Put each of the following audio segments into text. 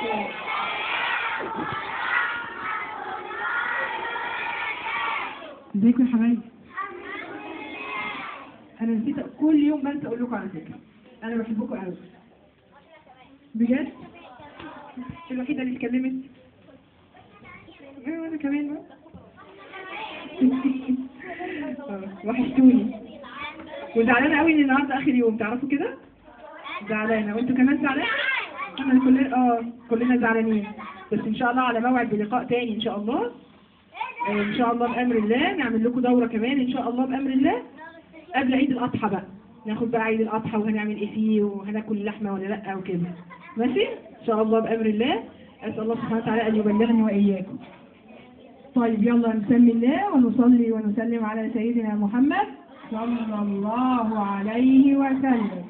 الله ازيكم يا حبايبي انا نسيت كل يوم بنسى اقول لكم على فكره انا بحبكم قوي بجد الوحيده اللي اتكلمت ايوه انا كمان بقى آه، وحشتوني وزعلانه قوي ان النهارده اخر يوم تعرفوا كده زعلانه وانتوا كمان زعلانه احنا كلنا اه كلنا زعلانين بس ان شاء الله على موعد بلقاء تاني ان شاء الله آه، ان شاء الله بامر الله نعمل لكم دوره كمان ان شاء الله بامر الله قبل عيد الاضحى بقى ناخد بقى عيد الاضحى وهنعمل ايه فيه وهناكل لحمه ولا لا وكده ماشي ان شاء الله بامر الله اسال الله سبحانه وتعالى ان يبلغني واياكم طيب يلا نسمي الله ونصلي ونسلم على سيدنا محمد صلى الله عليه وسلم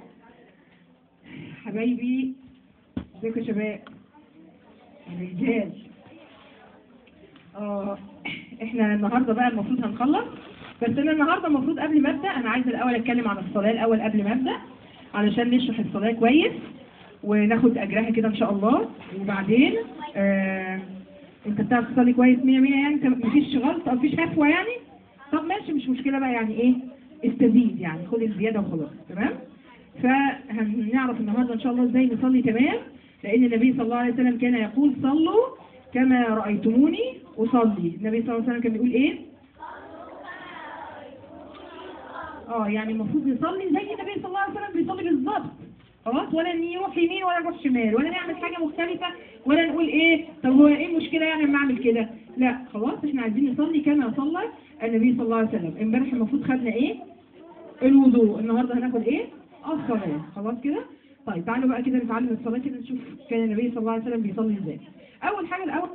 حبايبي ازيكم يا شباب الرجال اه احنا النهارده بقى المفروض هنخلص بس انا النهارده المفروض قبل ما ابدا انا عايزه الاول اتكلم عن الصلاه الاول قبل ما ابدا علشان نشرح الصلاه كويس وناخد اجرها كده ان شاء الله وبعدين آه انت بتعرف تصلي كويس 100 100 يعني انت مفيش غلط او مفيش هفوه يعني طب ماشي مش مشكله بقى يعني ايه استزيد يعني خد الزياده وخلاص تمام فهنعرف النهارده ان شاء الله ازاي نصلي تمام لان النبي صلى الله عليه وسلم كان يقول صلوا كما رايتموني اصلي النبي صلى الله عليه وسلم كان بيقول ايه اه يعني المفروض نصلي زي النبي صلى الله عليه وسلم بيصلي بالظبط خلاص ولا نروح يمين ولا نروح شمال ولا نعمل حاجه مختلفه ولا نقول ايه طب هو ايه المشكله يعني لما اعمل كده لا خلاص احنا عايزين نصلي كما صلى النبي صلى الله عليه وسلم امبارح المفروض خدنا ايه الوضوء النهارده هناخد ايه الصلاه خلاص كده طيب تعالوا بقى كده نتعلم الصلاه كده نشوف كان النبي صلى الله عليه وسلم بيصلي ازاي اول حاجه الاول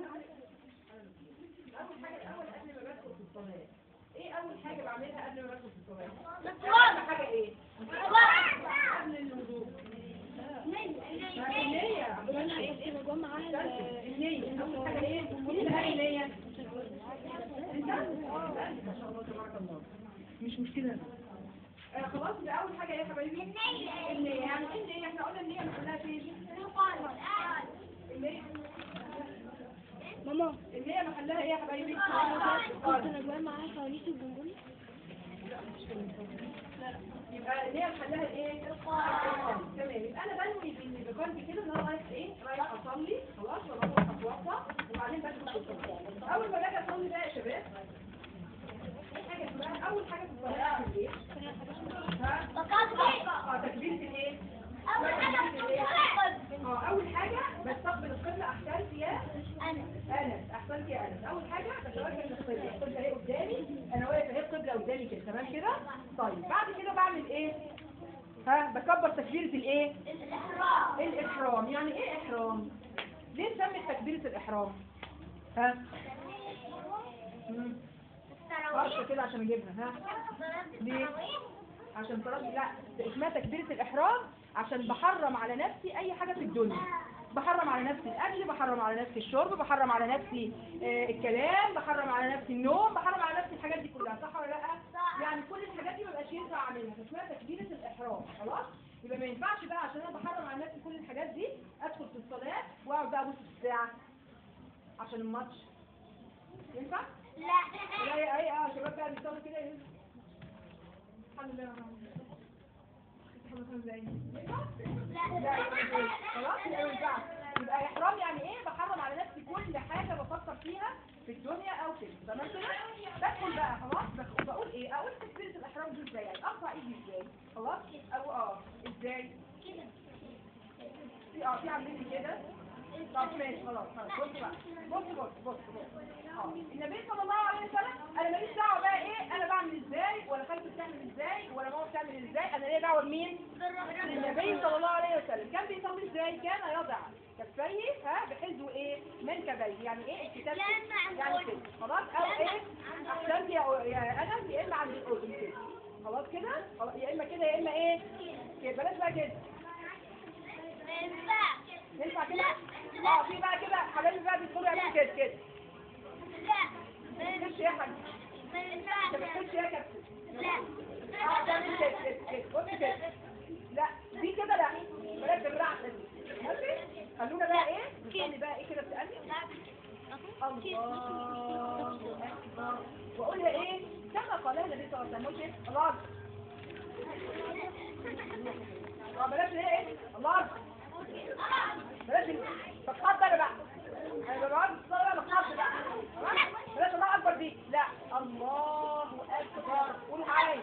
ايه اول حاجه بعملها قبل ما بدخل في الصلاه اهم حاجه ايه قبل الوضوء النية النية أول حاجة إيه؟ مين اللي النية؟ أنت؟ ما شاء الله تبارك الله مش مشكلة آه خلاص يبقى أول حاجة إيه يا حبايبي؟ النية النية يعني إيه النية؟ إحنا قلنا النية بنقولها فين؟ النية ماما النية محلها إيه يا حبايبي؟ كنت قال. انا معايا حواليك الجمهوري يبقى اللي هي محلها ايه؟ القاعدة تمام يبقى انا بنوي بإني بقلبي كده ان انا رايح ايه؟ رايح اصلي خلاص وبروح اتوضى وبعدين بدخل في الصلاه اول ما باجي اصلي بقى يا شباب ايه حاجه بقى اول حاجه في الصلاه اعمل ايه؟ ها؟ اه تكبيره الايه؟ اه اول حاجه بستقبل القبله احسنت يا انس احسنت يا انس اول حاجه بتوجه للقبله القبله اهي قدامي انا واقف اهي القبله قدامي كده تمام كده طيب بعد كده بعمل ايه ها بكبر تكبيره الايه الاحرام يعني ايه احرام ليه سمت تكبيره الاحرام ها مم. فرشه كده عشان اجيبها ها ليه عشان صلاه لا ده اسمها تكبيره الاحرام عشان بحرم على نفسي اي حاجه في الدنيا بحرم على نفسي الاكل بحرم على نفسي الشرب بحرم على نفسي آه الكلام بحرم على نفسي النوم بحرم على نفسي الحاجات دي كلها صح ولا لا يعني كل الحاجات دي ما بقاش ينفع اعملها فاسمها تكبيره الاحرام خلاص يبقى ما ينفعش بقى عشان انا بحرم على نفسي كل الحاجات دي ادخل في الصلاه واقعد بقى ابص في الساعه عشان الماتش ينفع؟ لا يا اي اه شباب بقى بيصلوا كده يقولوا الحمد لله رب العالمين. الحمد لله ينفع؟ لا يبقى خلاص يبقى ما ينفعش يبقى احرام يعني ايه بحرم على نفسي كل حاجه بفكر فيها في الدنيا او كده تمام كده بدخل بقى خلاص بق- بقول ايه اقول تكبيره الاحرام دي ازاي يعني ارفع ايدي ازاي خلاص او اه ازاي في اه في عاملين كده طب ماشي خلاص خلاص بص بقى بص بص بص بص اه النبي صلى الله عليه وسلم انا ماليش دعوه بقى ايه انا بعمل ازاي ولا خالتي بتعمل ازاي ولا ماما بتعمل ازاي انا ليا دعوه بمين؟ النبي صلى الله عليه وسلم كان بيصلي ازاي؟ كان يضع كفيه ها بحذو ايه؟ منكبيه يعني ايه الكتاب يعني كده خلاص او ايه؟ احسنت يا يا انس يا اما عند الاذن كده خلاص كده خلاص، يا اما كده يا اما ايه؟ كده بلاش بقى كده ينفع كده؟ اه في بقى كده حبايبي بقى بيدخلوا يعملوا كده كده ما تخش يا حبيبي انت ما تخش يا كابتن اه تعمل كده كده كده بص كده لا دي كده لا بلاش بالراحه كده ماشي خلونا بقى ايه نصلي بقى ايه كده بتقلي الله اكبر واقولها ايه كما قالها النبي صلى الله عليه وسلم قلت إيه؟ الله اكبر اه بلاش ايه الله اكبر بلاش بتخضر بقى انا بقعد الصلاه بتخضر بقى تمام؟ بلاش الله اكبر دي لا الله اكبر قول معايا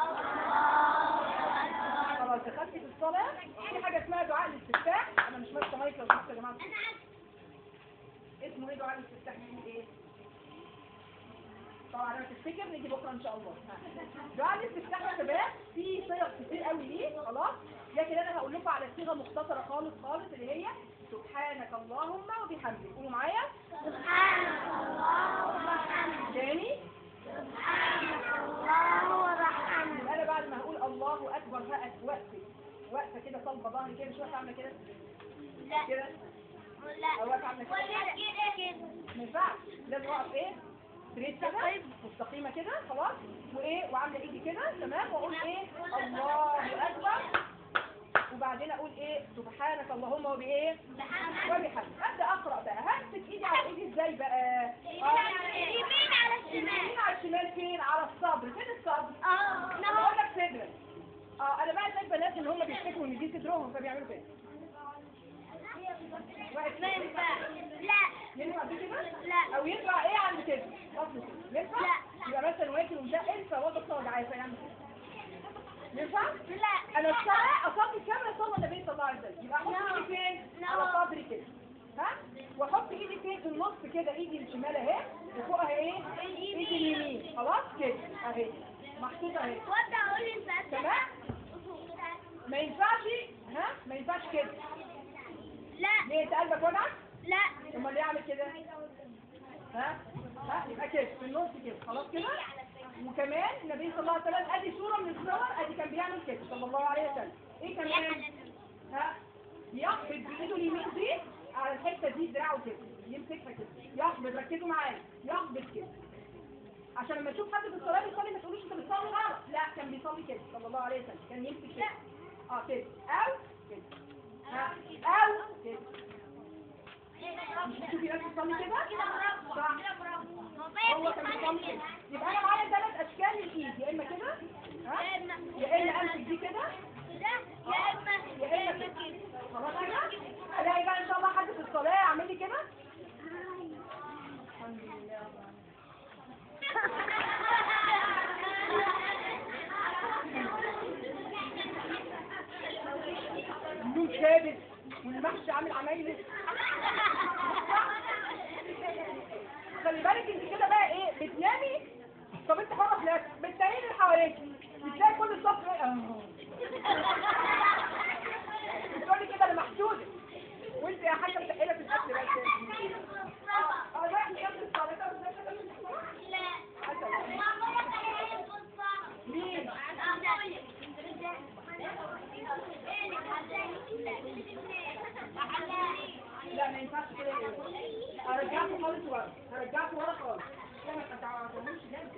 خلاص دخلت في الصلاه في حاجه اسمها دعاء الاستفتاح انا مش ماسكه مايك لو سمحتوا يا جماعه اسمه ايه دعاء الاستفتاح اسمه ايه طبعا انا تفتكر نيجي بكره ان شاء الله دعاء الاستفتاح يا شباب في صيغ كتير قوي ليه خلاص لكن انا هقول لكم على صيغه مختصره خالص خالص اللي هي سبحانك اللهم وبحمدك قولوا معايا سبحانك اللهم وبحمدك تاني سبحانك اللهم وبحمدك يبقى انا بعد ما هقول الله اكبر هقف وقفه وقفه كده صلبه ظهري كده مش واقفه عامله كده لا كده لا او واقفه عامله كده ولا كده كده ما ينفعش لازم اقف ايه ستريت كده مستقيمه كده خلاص وايه وعامله ايدي كده تمام واقول ايه الله اكبر وبعدين اقول ايه سبحانك اللهم وبايه وبحمدك ابدا اقرا بقى همسك ايدي على ايدي ازاي بقى آه. اليمين على الشمال اليمين على الشمال فين على الصدر فين الصدر اه انا بقول لك صدرك اه انا بقى زي البنات ان هم بيفتكروا ان دي صدرهم فبيعملوا كده واقف ما ينفعش لا ينفع دي كده لا او ينفع ايه عند كده اصل كده ينفع لا. يبقى مثلا واكل ومشق انسى وسط صوت عايزه يعمل كده ينفع لا انا الصلاه اصلي كامله صلى النبي صلى الله عليه وسلم يبقى احط لا. ايدي فين لا. على صدري كده ها واحط ايدي فين في النص كده ايدي الشمال اهي وفوقها ايه ايدي اليمين خلاص كده اهي محطوطه اهي وابدا اقول الفاتحه تمام ما ينفعش ها ما ينفعش كده لا ليه انت قلبك وجعك لا امال ليه اعمل كده ها ها يبقى كده في النص كده خلاص كده وكمان النبي صلى الله عليه وسلم ادي صوره من الصور ادي كان بيعمل كده صلى الله عليه وسلم ايه كمان ها يقبض بايده اليمين دي على الحته دي دراعه كده يمسكها كده يقبض ركزوا معايا يقبض كده عشان لما تشوف حد في الصلاه بيصلي ما تقولوش انت بتصلي غلط لا كان بيصلي كده صلى الله عليه وسلم كان يمسك كده اه كده او كده ها او كده مش بتشوفي ناس بتصلي كده صح هو كان بيصلي كده يبقى انا معايا ثلاث اشكال للايد يا اما كده ها يا اما امسك دي كده يا اما كده خلاص كده الاقي بقى ان شاء الله حد في الصلاه يعمل لي كده الحمد لله النوم ثابت والمحشي عامل عمايل خلي بالك انت كده بقى ايه بتنامي طب انت حره في نفسك بتلاقي اللي حواليك بتلاقي كل الصف ايه اهو بتقولي كده انا محسوده وانت يا حاجه متقله في الاكل بقى اه اه رايح نكمل الصلاه طب ازاي كده مش مين لا ما ينفعش كده هرجعكم خالص ورا هرجعكم ورا خالص لا ما تعرفوش جامد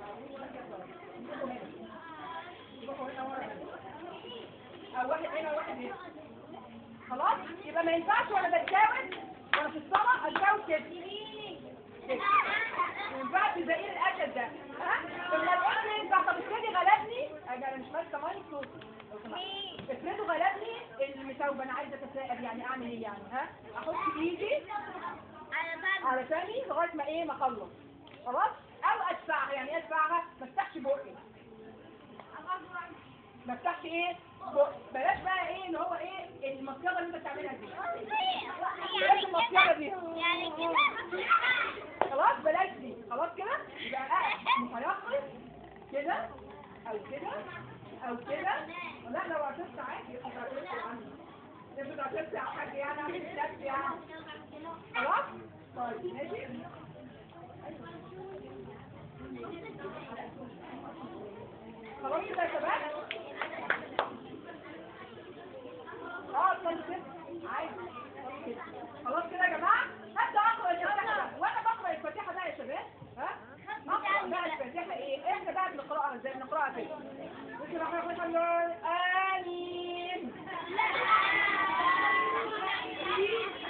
روحوا هنا ورا او واحد هنا وواحد هنا خلاص يبقى ما ينفعش وانا بتجاوز وانا في الصلاه اتجاوز كده كده. ما ينفعش زي الاكل ده ها لما الاكل ينفع طب افرضي غلبني اجي انا مش ماسكه مايك صوت لو سمحت افرضوا غلبني المساوبه انا عايزه اتساءل يعني اعمل ايه يعني ها احط ايدي على فمي لغايه ما ايه ما اخلص خلاص او ادفعها يعني ايه ادفعها ما افتحش بقي ما افتحش ايه بقي بلاش بقى ايه اللي هو ايه المصيده اللي انت بتعملها دي بلاش المصيده دي يعني كده خلاص بلاش دي خلاص كده يبقى قاعد متيقظ كده او كده او كده لا لو عشرت عادي يبقى عشرت عادي يبقى عشرت على حاجه يعني اعمل نفسي يعني خلاص طيب ماشي خلاص كده يا شباب اه طيب كده عادي خلاص كده. خلاص كده يا جماعه هبدا اقرا الفاتحه بقى. وانا بقرا الفاتحه بقى يا شباب ها اقرا بقى الفاتحه ايه احنا بقى بنقراها ازاي بنقراها كده بسم الله الرحمن الرحيم امين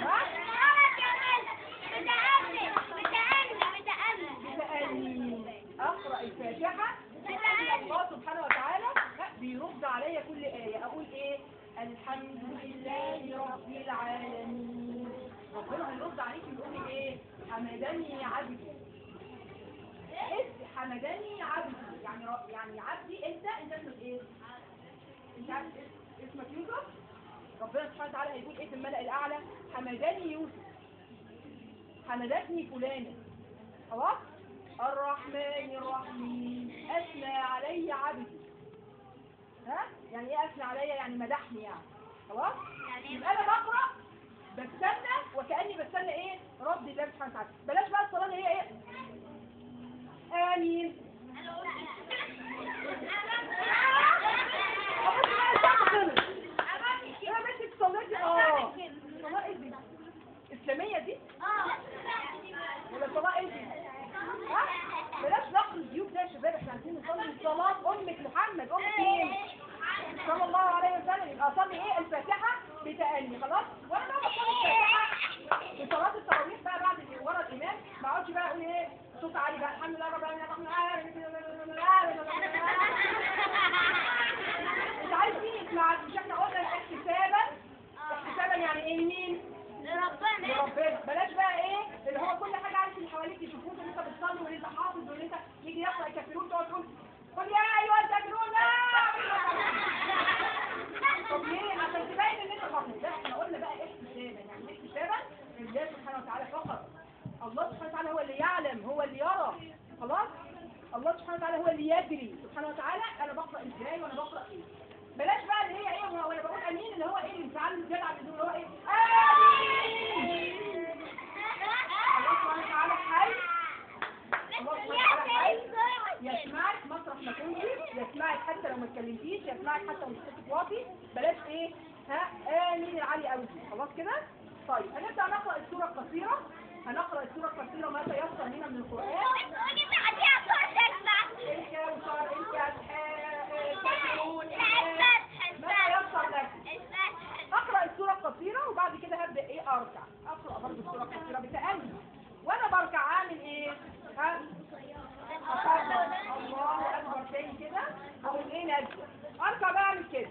رب العالمين ربنا هيرد عليك ويقول لك ايه حمدني عبدي اسم حمدني عبدي يعني ر- يعني عبدي انت انت اسمك ايه انت عارف اس- اسمك يوسف ربنا سبحانه وتعالى هيقول ايه في الملأ الاعلى حمدني يوسف حمدتني فلانة خلاص الرحمن الرحيم اثنى علي عبدي ها يعني ايه اثنى عليا يعني مدحني يعني خلاص يبقى انا بقرا بستنى وكاني بستنى ايه رد الله سبحانه وتعالى بلاش بقى الصلاه اللي هي ايه امين أبص بقى الساعة خلص. انا بنتك صلاتي اه صلاه ايه دي اسلاميه دي ولا صلاه ايه دي ها بلاش نقل الجيوب ده يا شباب احنا عايزين نصلي صلاه امه محمد امه مين صلى الله عليه وسلم يبقى اصلي ايه الفاتحه بتأني خلاص وانا بقى بصلي الفاتحه في صلاه التراويح بقى بعد اللي ورا الامام ما اقعدش بقى اقول ايه صوت عالي بقى الحمد لله رب العالمين مش عايز مين يسمع مش احنا قلنا احتسابا احتسابا يعني ايه مين ربنا لربنا بلاش بقى ايه اللي هو كل حاجه عايز اللي حواليك يشوفوك ان انت بتصلي وان انت حافظ وان انت يجي يقرا الكافرون تقعد تقول قل يا ايها الكافرون لا طب ليه عشان تبين ان انت حافظ لا احنا قلنا بقى احتسابا يعني إيه احتسابا لله سبحانه وتعالى فقط الله سبحانه وتعالى هو اللي يعلم هو اللي يرى خلاص الله سبحانه وتعالى هو اللي يدري سبحانه وتعالى انا بقرا ازاي وانا بقرا ايه بلاش بقى اللي هي ايه وانا بقول امين اللي هو ايه الانفعال الزياده عن اللزوم اللي هو ايه امين الله سبحانه وتعالى حي الله سبحانه وتعالى حي يسمعك مطرح ما كنت يسمعك حتى لو ما اتكلمتيش يسمعك حتى لو مش صوتك واطي بلاش ايه ها امين العالي قوي دي خلاص كده طيب هنبدا نقرا السوره القصيره هنقرا السوره القصيره ما تيسر لنا من القران انت وصار انت كافرون ما تيسر لك اقرا السوره القصيره وبعد كده هبدا ايه اركع اقرا برضه السوره القصيره بتأني وانا بركع عامل ايه ها أكبر الله أكبر تاني كده أقوم إيه نازل أركع بقى أعمل كده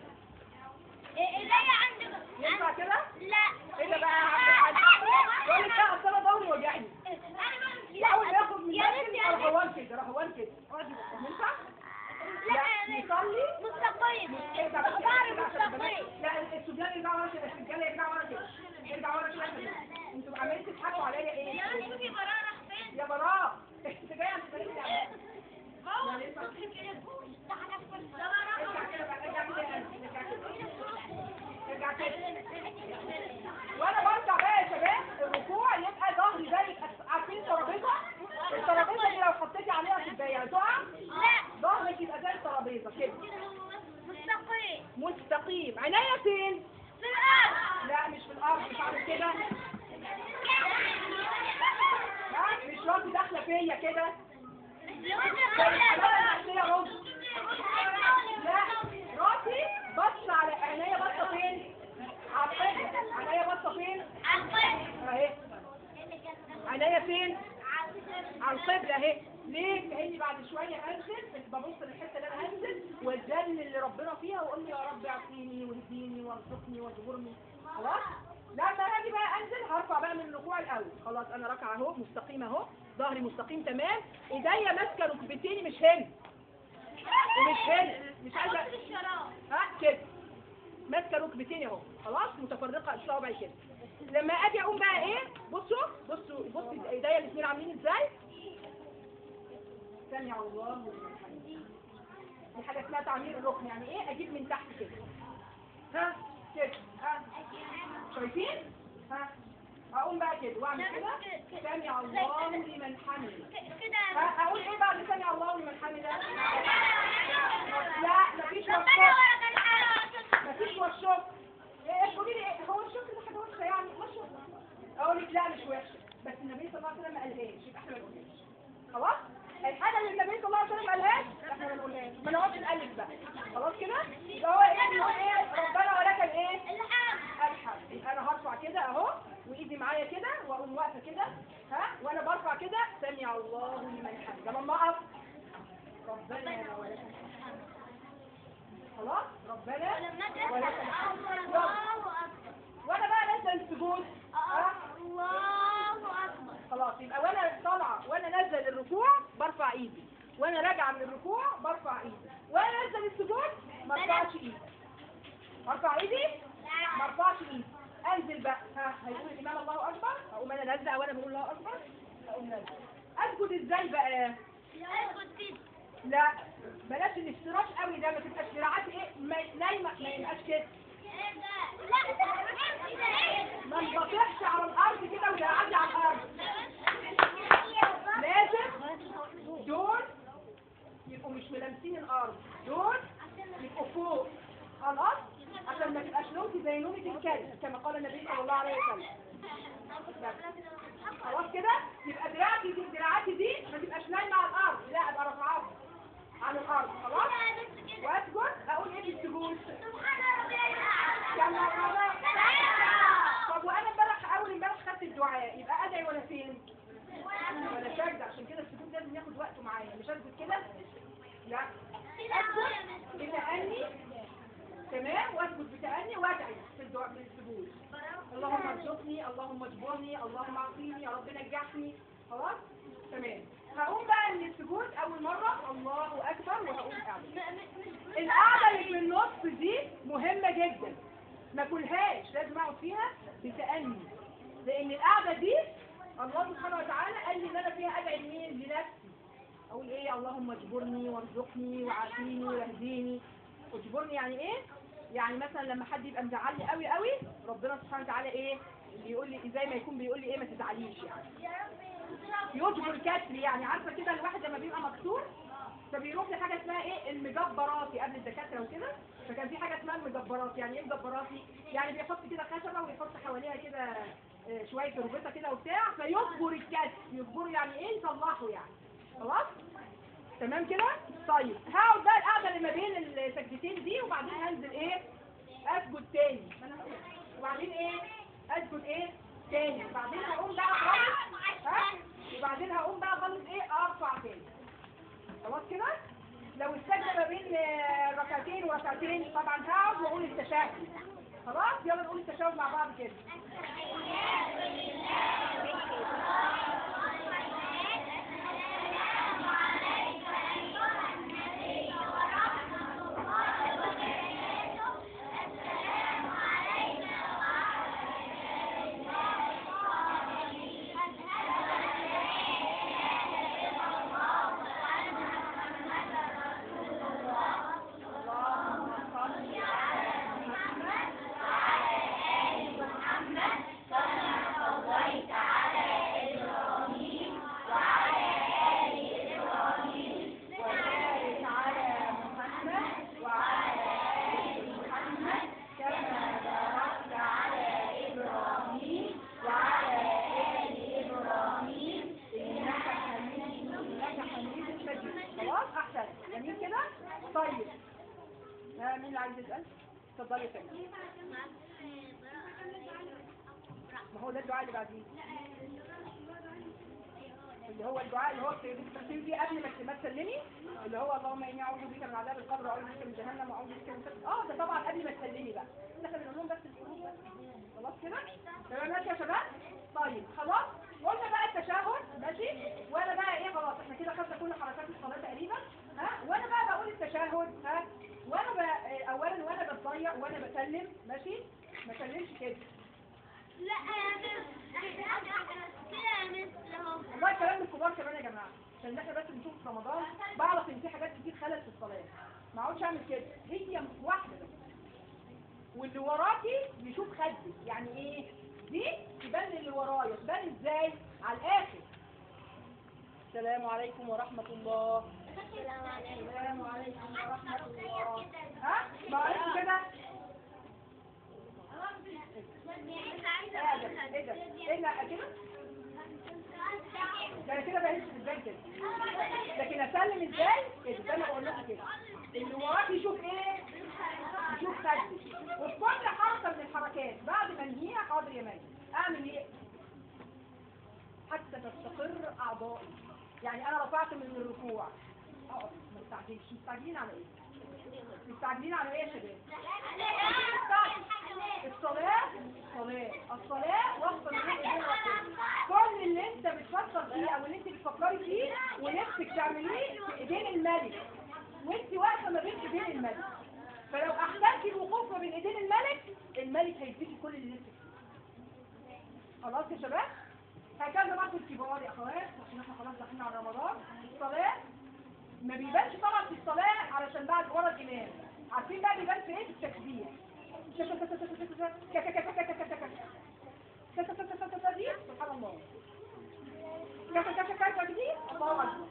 ينفع كده؟ إيه ده بقى يا عم الحاج؟ يقول لك لا أصل أنا ضهري وجعني أول ما ياخد من نفسي أروح أوان كده أروح أوان كده اقعد ينفع؟ لا يصلي ارجع بس كده عشان البنات. لا الصبيان يرجعوا ورا كده الرجاله يرجعوا ورا كده يرجعوا ورا كده عشان انتوا عمالين تضحكوا عليا ايه؟ يا براء انت جاي عند بنات العمال. ارجع كده بقى ارجع كده يا قلبي، ارجع كده ارجع كده وانا برجع بقى يا شباب الركوع يبقى ظهري زي عارفين الترابيزه الترابيزه دي لو حطيتي عليها كوبايه هتقع ظهرك يبقى زي الترابيزه كده مستقيم عينيا فين لا مش في الارض مش عامل كده لا مش راسي داخله فيا كده لا راسي بص على عينيا بصه فين على القبله عينيا بصه فين اهي عينيا فين على القبله اهي ليه كاني بعد شويه انزل ببص للحته اللي انا هنزل والذل اللي ربنا فيها واقول له يا رب اعطيني واهديني وارزقني واجبرني خلاص لما اجي بقى انزل هرفع بقى من الركوع الاول خلاص انا راكعه اهو مستقيمه اهو ظهري مستقيم تمام ايديا ماسكه ركبتيني مش هنا ومش هنا مش عايزه ها كده ماسكه ركبتيني اهو خلاص متفرقه اصابعي كده لما اجي اقوم بقى ايه بصوا بصوا بصوا ايديا الاثنين عاملين ازاي سمع الله لمن حمده دي حاجه اسمها تعمير الركن يعني ايه اجيب من تحت كده ها كده ها شايفين ها اقوم بقى كده واعمل كده سمع الله لمن حمده ها اقول ايه بعد سمع الله لمن حمده لا مفيش وشوف مفيش وشوف ايه تقولي لي إيه؟ هو الشكر ده حاجه وحشه يعني وحشه اقول لك لا مش وحشه بس النبي صلى الله عليه وسلم ما قالهاش يبقى احنا ما نقولهاش خلاص الحاجه اللي النبي صلى الله عليه وسلم ما قالهاش احنا ما نقولهاش ما نقعدش نالف بقى خلاص كده يبقى هو ايه بيقول ايه ربنا ولك الايه الحمد يبقى انا هرفع كده اهو وايدي معايا كده واقوم واقفه كده ها وانا برفع كده سمع الله لمن حمده لما اقف ربنا ولك الحمد خلاص ربنا ولك الحمد يلا. وانا بقى نازل السجود ها الله أكبر خلاص يبقى وانا طالعه وانا نازل الركوع برفع ايدي وانا راجعه من الركوع برفع ايدي وانا نازل السجود ما ارفعش ايدي ارفع ايدي ما ارفعش ايدي انزل بقى ها هيقول الامام الله اكبر اقوم انا نازله وانا بقول الله اكبر اقوم نازله اسجد ازاي بقى اسكت كده لا بلاش الافتراش قوي ده ما تبقاش دراعات ايه ما- نايمه ما يبقاش كده ما انبطحش على الارض كده ودراعاتي على الارض لازم دول يبقوا مش ملامسين الارض دول يبقوا فوق خلاص عشان ما تبقاش نومتي زي نومة الكلب كما قال النبي صلى الله عليه وسلم خلاص كده يبقى دراعتي دي دراعاتي دي ما تبقاش نايمه على الارض لا ابقى رافعاها على الارض خلاص واسجد اقول ايه في السجود كما قال طب وانا امبارح اول امبارح خدت الدعاء يبقى ادعي وانا فين ولا سجد عشان كده السجود لازم ياخد وقته معايا مش اسجد كده لا اسجد بتأني تمام واسجد بتأني وادعي في الدعاء في السجود اللهم ارزقني اللهم اجبرني اللهم اعطيني يا رب نجحني خلاص تمام هقوم بقى من السجود اول مره الله اكبر وهقوم قاعده القعده اللي في النص دي مهمه جدا ما كلهاش لازم اقعد فيها بتأني لان القعده دي الله سبحانه وتعالى قال لي ان انا فيها ادعي لمين لنفسي اقول ايه اللهم اجبرني وارزقني وعافيني واهديني اجبرني يعني ايه يعني مثلا لما حد يبقى مزعلني قوي قوي ربنا سبحانه وتعالى ايه بيقول لي زي ما يكون بيقول لي ايه ما تزعليش يعني يجبر كسري يعني عارفه كده الواحد لما بيبقى مكسور فبيروح لحاجه اسمها ايه المجبراتي قبل الدكاتره وكده فكان في حاجه اسمها المجبراتي يعني ايه مجبراتي يعني بيحط كده خشبه ويحط حواليها كده آه، شويه ربطه كده وبتاع فيجبر الكسر يجبره يعني ايه يصلحه يعني خلاص تمام كده طيب هقعد بقى القعده اللي ما بين السجدتين دي وبعدين هنزل ايه اسجد تاني ما أنا هقول. وبعدين ايه اسجد ايه تاني وبعدين هقوم بقى خالص ها وبعدين هقوم بقى خالص ايه ارفع تاني خلاص كده لو السجده ما بين آه، ركعتين وركعتين طبعا هقعد واقول التشهد خلاص يلا نقول التشهد مع بعض كده اللهم صل على محمد وعلى ال محمد كما صليت على ابراهيم وعلى ال ابراهيم وبارك على محمد وعلى ال محمد كما باركت على ابراهيم وعلى ال ابراهيم انك حميد انك حميد مجيد خلاص احسن جميل كده طيب ها مين اللي عايز يسأل؟ اتفضلي يا فندم ما هو ده الدعاء اللي بعديه اللي هو الدعاء اللي هو بتستخدمي فيه قبل ما ما تسلمي اللي هو اللهم اني اعوذ بك من عذاب القبر واعوذ بك من جهنم واعوذ بك من فتنة اه ده طبعا قبل ما تسلمي بقى احنا بنقول لهم بس الحروف بس خلاص كده تمام ماشي يا شباب طيب خلاص قلنا بقى التشهد ماشي وانا بقى ايه خلاص احنا كده خدنا كل حركات الصلاه تقريبا ها وانا بقى بقول التشهد ها وانا بقى اولا وانا بتضيع وانا بسلم ماشي ما سلمش كده لا يا مس كده يا مس اهو والله كلام الكبار كمان يا جماعه عشان احنا بس بنشوف في رمضان بعرف ان في حاجات كتير خلل في الصلاه ما اقعدش اعمل كده هي واحده بس واللي وراكي يشوف خدي يعني ايه دي تبان اللي ورايا تبان ازاي على الاخر السلام عليكم ورحمه الله السلام عليكم ورحمه الله ها ما قلت كده ايه ده ايه ده ايه لا كده ده انا كده بهش ازاي كده لكن اسلم ازاي كده زي ما بقول لكم كده اللي وراك يشوف ايه يشوف خدي وفي كل حركه من الحركات بعد ما انهيها حاضر يا مالك اعمل ايه حتى تستقر اعضائي يعني انا رفعت من الركوع اقف ما تستعجلش مستعجلين على ايه مستعجلين على ايه يا شباب الصلاة الصلاة الصلاة وصل بين ايدين ربنا كل اللي انت بتفكر فيه او اللي انت بتفكري فيه ونفسك تعمليه في ايدين الملك وانت واقفة ما بين ايدين الملك فلو احسنتي الوقوف ما بين ايدين الملك الملك هيديكي كل اللي نفسك فيه. خلاص يا شباب هكذا برضه الكبار يا اخوات عشان احنا خلاص داخلين على رمضان الصلاة ما بيبانش طبعا في الصلاة علشان بعد ورا الإمام عارفين بقى بيبان في ايه في التكبير دي سبحان الله كذا كذا كذا دي الله أكبر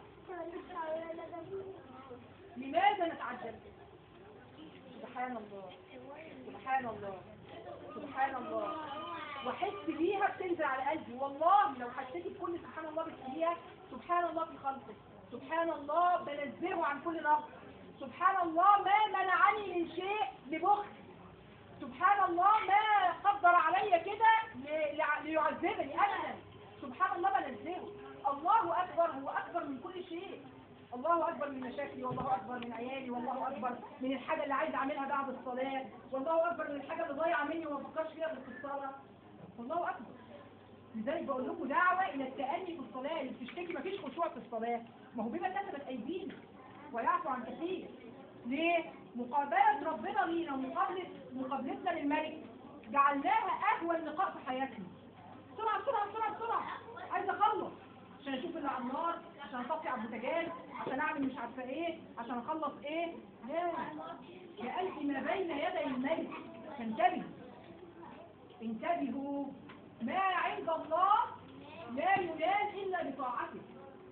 لماذا نتعجب سبحان الله سبحان الله سبحان الله واحس بيها بتنزل على قلبي والله لو حسيتي بكل سبحان الله بتقوليها سبحان الله في خلقك سبحان الله بنزهه عن كل نقص سبحان الله ما منعني من شيء لبخل سبحان الله ما قدر علي كده ل- لع- ليعذبني ابدا سبحان الله بنزهه الله اكبر هو اكبر من كل شيء الله اكبر من مشاكلي والله اكبر من عيالي والله اكبر من الحاجه اللي عايز اعملها بعد الصلاه والله اكبر من الحاجه اللي ضايعه مني وما بفكرش فيها غير في الصلاه والله اكبر لذلك بقول لكم دعوه الى التاني في الصلاه اللي بتشتكي مفيش خشوع في الصلاه ما هو بما كسبت ايدينا ويعفو عن كثير ليه؟ مقابلة ربنا لينا ومقابلة مقابلتنا للملك جعلناها أهون لقاء في حياتنا بسرعة بسرعة بسرعة بسرعة عايزة أخلص عشان أشوف اللي على النار عشان أطفي على البوتاجاز عشان أعمل مش عارفة إيه عشان أخلص إيه لا يا قلبي ما بين يدي الملك فانتبهوا انتبهوا ما عند الله